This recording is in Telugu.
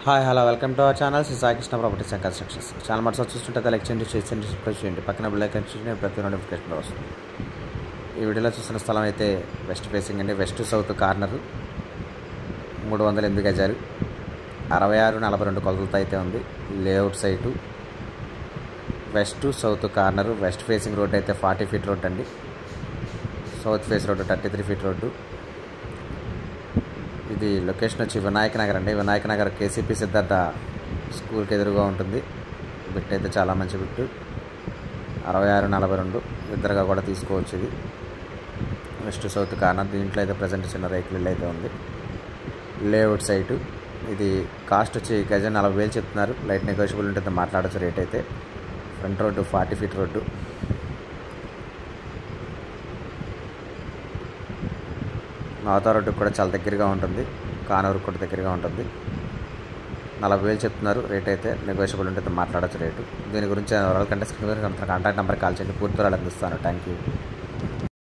hi hello welcome to our channel Shri Saikrishna properties and constructions channel మరి చూస్తుంటే లైక్ చేయండి షేర్ చేయండి సబ్స్క్రైబ్ చేయండి పక్కన బిల్ ఐకన్ చూసి ప్రతి నోటిఫికేషన్ వస్తుంది ఈ వీడియోలో చూస్తున్న స్థలం అయితే వెస్ట్ ఫేసింగ్ అండి వెస్ట్ సౌత్ కార్నర్ మూడు వందల ఎనిమిది గజాలు అరవై ఆరు నలభై రెండు కొలతలతో అయితే ఉంది layout site west south corner west facing road అయితే ఫార్టీ ఫీట్ రోడ్ అండి south face road thirty three feet road ఇది లొకేషన్ వచ్చి వినాయక నగర్ అండి వినాయక నగర్ కేసీపీ సిద్ధార్థ స్కూల్కి ఎదురుగా ఉంటుంది బిట్ అయితే చాలా మంచి బిట్టు అరవై ఆరు నలభై రెండు ఇద్దరుగా కూడా తీసుకోవచ్చు ఇది వెస్ట్ సౌత్ కార్నర్ దీంట్లో అయితే ప్రజెంట్ చిన్న రేకులు ఇల్లు అయితే ఉంది లేఅవుట్ సైటు ఇది కాస్ట్ వచ్చి గజం నలభై వేలు చెప్తున్నారు లైట్ నెగోషియబుల్ ఉంటుంది మాట్లాడచ్చు రేట్ అయితే front road forty feet road Navata రోడ్డుకి కూడా చాలా దగ్గరగా ఉంటుంది కానూరు కూడా దగ్గరగా ఉంటుంది నలభై వేలు చెప్తున్నారు రేట్ అయితే నెగోషియబుల్ ఉంటుంది మాట్లాడచ్చు రేటు దీని గురించి వివరాల కంటే స్క్రీన్ మీద కనపడుతున్న కాంటాక్ట్ నెంబర్ కాల్ చేయండి పూర్తి వివరాలు అందిస్తాను థ్యాంక్ యూ